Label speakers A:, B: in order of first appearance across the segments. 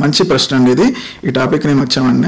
A: మంచి ప్రశ్న అండి ఇది ఈ టాపిక్ నేను వచ్చామండి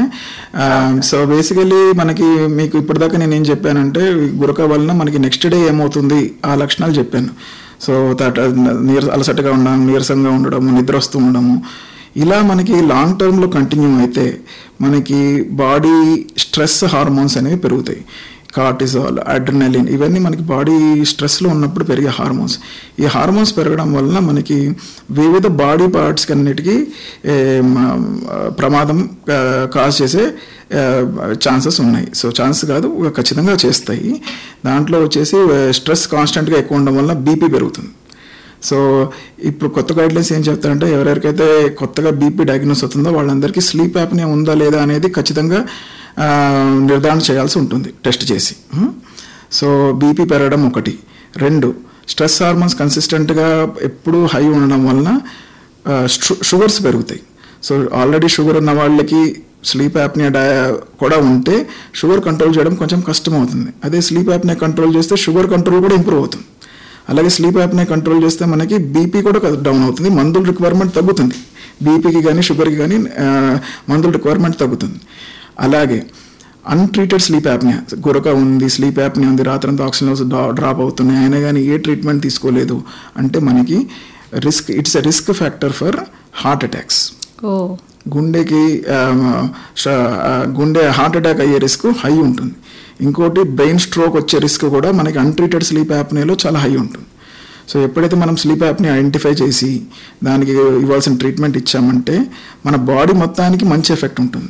A: సో బేసికలీ మనకి మీకు ఇప్పటిదాకా నేను ఏం చెప్పానంటే ఈ గురక వలన మనకి నెక్స్ట్ డే ఏమవుతుంది ఆ లక్షణాలు చెప్పాను సో దట్ నీర అలసటగా ఉండడం నీరసంగా ఉండడము నిద్ర వస్తూ ఉండడము ఇలా మనకి లాంగ్ టర్మ్లో కంటిన్యూ అయితే మనకి బాడీ స్ట్రెస్ హార్మోన్స్ అనేవి పెరుగుతాయి కార్టిజాల్ అడ్రినలిన్ ఇవన్నీ మనకి బాడీ స్ట్రెస్లో ఉన్నప్పుడు పెరిగే హార్మోన్స్ ఈ హార్మోన్స్ పెరగడం వలన మనకి వివిధ బాడీ పార్ట్స్కి అన్నిటికీ ఏ, మ- ప్రమాదం కాజ్ చేసే ఛాన్సెస్ ఉన్నాయి సో ఛాన్స్ కాదు ఖచ్చితంగా చేస్తాయి దాంట్లో వచ్చేసి స్ట్రెస్ కాన్స్టెంట్గా ఎక్కువ ఉండడం వల్ల బీపీ పెరుగుతుంది సో ఇప్పుడు కొత్త గైడ్లైన్స్ ఏం చెప్తారంటే ఎవరెవరికైతే కొత్తగా బీపీ డయాగ్నోస్ అవుతుందో వాళ్ళందరికీ స్లీప్ యాప్నే ఉందా లేదా అనేది ఖచ్చితంగా ఆ, నిర్ధారణ చేయాల్సి ఉంటుంది టెస్ట్ చేసి ఉం? సో బీపీ పెరగడం ఒకటి రెండు స్ట్రెస్ హార్మోన్స్ కన్సిస్టెంట్గా ఎప్పుడూ హై ఉండడం వలన ఆ, షు- షుగర్స్ పెరుగుతాయి సో ఆల్రెడీ షుగర్ ఉన్న వాళ్ళకి స్లీప్ యాప్నియా డయా కూడా ఉంటే షుగర్ కంట్రోల్ చేయడం కొంచెం కష్టం అవుతుంది అదే స్లీప్ యాప్నియా కంట్రోల్ చేస్తే షుగర్ కంట్రోల్ కూడా ఇంప్రూవ్ అవుతుంది అలాగే స్లీప్ యాప్నే కంట్రోల్ చేస్తే మనకి బీపీ కూడా డౌన్ అవుతుంది మందుల రిక్వైర్మెంట్ తగ్గుతుంది బీపీకి కానీ షుగర్కి కానీ ఆ, మందుల రిక్వైర్మెంట్ తగ్గుతుంది అలాగే అన్ట్రీటెడ్ స్లీప్ యాప్నియా గురక ఉంది స్లీప్ యాప్నియా ఉంది రాత్రంతా ఆక్సిజన్ లెవెల్స్ డ్రాప్ అవుతున్నాయి అయినా కానీ ఏ ట్రీట్మెంట్ తీసుకోలేదు అంటే మనకి risk it's a risk factor for heart attacks
B: ఓ
A: గుండెకి ఆ, ష- ఆ, గుండె హార్ట్ అటాక్ అయ్యే రిస్క్ హై ఉంటుంది ఇంకోటి బ్రెయిన్ స్ట్రోక్ వచ్చే రిస్క్ కూడా మనకి అన్ట్రీటెడ్ స్లీప్ యాప్నేలో చాలా హై ఉంటుంది సో ఎప్పుడైతే మనం స్లీప్ యాప్ని ఐడెంటిఫై చేసి దానికి ఇవ్వాల్సిన ట్రీట్మెంట్ ఇచ్చామంటే మన బాడీ మొత్తానికి మంచి ఎఫెక్ట్ ఉంటుంది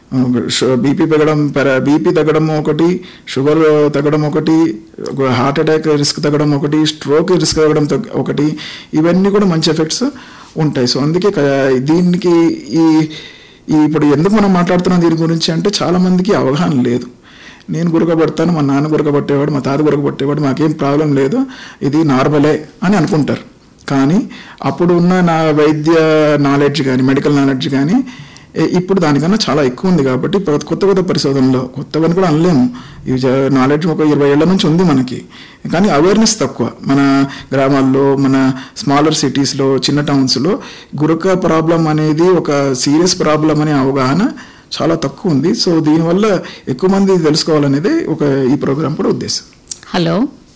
A: బీపీ పెరగడం బీపీ తగ్గడం ఒకటి షుగర్ తగ్గడం ఒకటి హార్ట్ అటాక్ రిస్క్ తగ్గడం ఒకటి స్ట్రోక్ రిస్క్ తగ్గడం తగ్గ- ఒకటి ఇవన్నీ కూడా మంచి ఎఫెక్ట్స్ ఉంటాయి సో అందుకే క- దీనికి ఈ ఈ ఇప్పుడు ఎందుకు మనం మాట్లాడుతున్నాం దీని గురించి అంటే చాలా మందికి అవగాహన లేదు నేను గురకబడతాను మా నాన్న గురకబట్టేవాడు మా తాత గురకబట్టేవాడు మాకేం ప్రాబ్లం లేదు ఇది నార్మలే అని అనుకుంటారు కానీ అప్పుడు ఉన్న నా వైద్య నాలెడ్జ్ కానీ మెడికల్ నాలెడ్జ్ కానీ ఏ- ఇప్పుడు దానికన్నా చాలా ఎక్కువ ఉంది కాబట్టి కొత్త కొత్త కొత్త పరిశోధనలో కొత్తవని కూడా అనలేము ఈ నాలెడ్జ్ ఒక ఇరవై ఏళ్ల నుంచి ఉంది మనకి కానీ అవేర్నెస్ తక్కువ మన గ్రామాల్లో మన స్మాలర్ సిటీస్లో చిన్న టౌన్స్లో గురక ప్రాబ్లం అనేది ఒక సీరియస్ ప్రాబ్లం అనే అవగాహన చాలా తక్కువ ఉంది సో దీనివల్ల ఎక్కువ మంది తెలుసుకోవాలనేది ఒక ఈ ప్రోగ్రాం కూడా ఉద్దేశం
B: హలో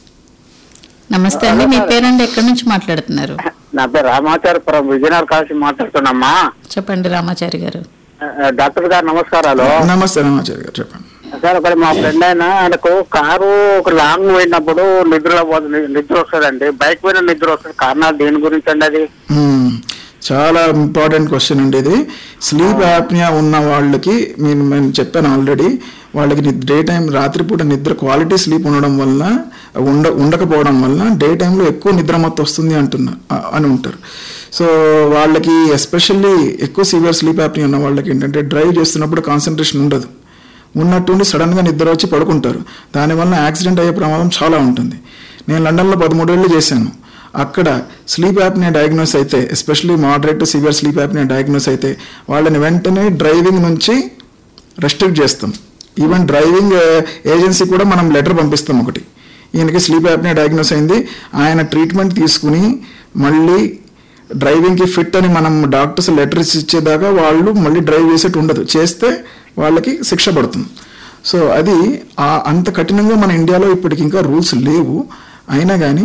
B: నమస్తే అండి మీ పేరండి ఎక్కడి నుంచి మాట్లాడుతున్నారు
C: నా పేరు రామాచారపురం విజయనగరం కాల్సి మాట్లాడుతున్నామ్మా
B: చెప్పండి రామాచారి గారు
C: ఆ, డాక్టర్ గారు నమస్కారాలు
A: నమస్తే రామాచారి గారు చెప్పండి
C: సార్ ఒకటి మా ఫ్రెండ్ అయినా ఆయనకు కారు ఒక లాంగ్ పోయినప్పుడు నిద్ర పోతుంది నిద్ర వస్తుందండి బైక్ పైన నిద్ర వస్తుంది కారణాలు దేని గురించి అండి అది
A: మ్మ్. చాలా ఇంపార్టెంట్ క్వశ్చన్ అండి ఇది స్లీప్ యాప్నియా ఉన్న వాళ్ళకి నేను నేను చెప్పాను ఆల్రెడీ వాళ్ళకి డే టైం రాత్రిపూట నిద్ర క్వాలిటీ స్లీప్ ఉండడం వలన ఉండ ఉండకపోవడం వలన డే టైంలో ఎక్కువ నిద్ర మొత్తం వస్తుంది అంటున్నా ఆ- అని ఉంటారు సో వాళ్ళకి ఎస్పెషల్లీ ఎక్కువ సివియర్ స్లీప్ యాప్నియా ఉన్న వాళ్ళకి ఏంటంటే డ్రైవ్ చేస్తున్నప్పుడు కాన్సన్ట్రేషన్ ఉండదు ఉన్నట్టుండి సడన్గా నిద్ర వచ్చి పడుకుంటారు దానివల్ల యాక్సిడెంట్ అయ్యే ప్రమాదం చాలా ఉంటుంది నేను లండన్లో పదమూడేళ్ళు చేశాను అక్కడ స్లీప్ యాప్ని డయాగ్నోస్ అయితే especially moderate to severe sleep apnea diagnose అయితే వాళ్ళని వెంటనే డ్రైవింగ్ నుంచి రెస్ట్రిక్ట్ చేస్తాం ఈవెన్ డ్రైవింగ్ ఏజెన్సీ కూడా మనం లెటర్ పంపిస్తాం ఒకటి ఈయనకి స్లీప్ యాప్ని డయాగ్నోస్ అయింది ఆయన ట్రీట్మెంట్ తీసుకుని మళ్ళీ డ్రైవింగ్కి ఫిట్ అని మనం డాక్టర్స్ లెటర్స్ ఇచ్చేదాకా వాళ్ళు మళ్ళీ డ్రైవ్ చేసేట్టు ఉండదు చేస్తే వాళ్ళకి శిక్ష పడుతుంది సో అది ఆ- అంత కఠినంగా మన ఇండియాలో ఇప్పటికి ఇంకా రూల్స్ లేవు అయినా కానీ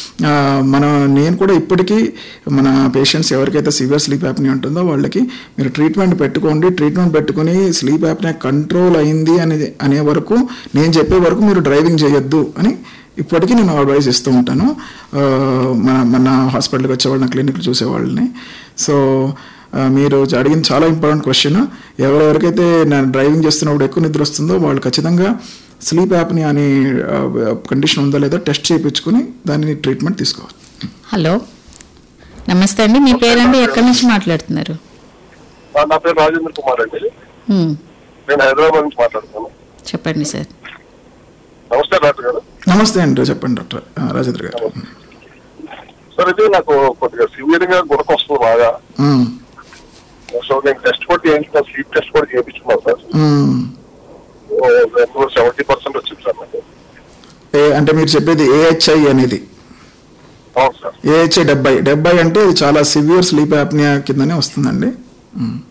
A: మన నేను కూడా ఇప్పటికీ మన పేషెంట్స్ ఎవరికైతే సివియర్ స్లీప్ యాప్ని ఉంటుందో వాళ్ళకి మీరు ట్రీట్మెంట్ పెట్టుకోండి ట్రీట్మెంట్ పెట్టుకుని స్లీప్ యాప్ని కంట్రోల్ అయింది అనేది అనే వరకు నేను చెప్పే వరకు మీరు డ్రైవింగ్ చేయొద్దు అని ఇప్పటికీ నేను అడ్వైజ్ ఇస్తూ ఉంటాను ఆ, మన మన హాస్పిటల్కి వచ్చే వాళ్ళని క్లినిక్లు చూసే వాళ్ళని సో ఆ, మీరు అడిగిన చాలా ఇంపార్టెంట్ క్వశ్చన్ ఎవరెవరికైతే నేను డ్రైవింగ్ చేస్తున్నప్పుడు ఎక్కువ నిద్ర వస్తుందో వాళ్ళు ఖచ్చితంగా స్లీప్ యాప్ని అని కండిషన్ ఉందా లేదా టెస్ట్ చేయించుకుని దానిని ట్రీట్మెంట్ తీసుకోవాలి
B: హలో నమస్తే అండి మీ పేరండి ఎక్కడి నుంచి మాట్లాడుతున్నారు
D: ఆ, నా పేరు రాజేంద్ర కుమార్ అండి
B: ఉమ్,
D: నేను హైదరాబాద్ నుంచి మాట్లాడుతున్నాను
B: చెప్పండి సార్
D: నమస్తే డాక్టర్ గారు
A: నమస్తే అండి చెప్పండి డాక్టర్ ఆ, రాజేంద్ర గారు
D: సార్ ఇది నాకు కొద్దిగా సివియర్ గా గురక వస్తుంది బాగా
A: ఉమ్,
D: సో నేను టెస్ట్ కూడా చేయించిన స్లీప్ టెస్ట్ కూడా చేయించుకున్నాను సార్
A: ఉమ్.
D: సెవెంటీ పర్సెంట్ వచ్చింది సార్ నాకు
A: ఏ అంటే మీరు చెప్పేది ఏహెచ్ఐ అనేది
D: అవును సార్
A: ఏహెచ్ఐ డెబ్బై డెబ్బై అంటే ఇది చాలా సివియర్ స్లీప్ యాప్నియా కిందనే వస్తుందండి ఉమ్.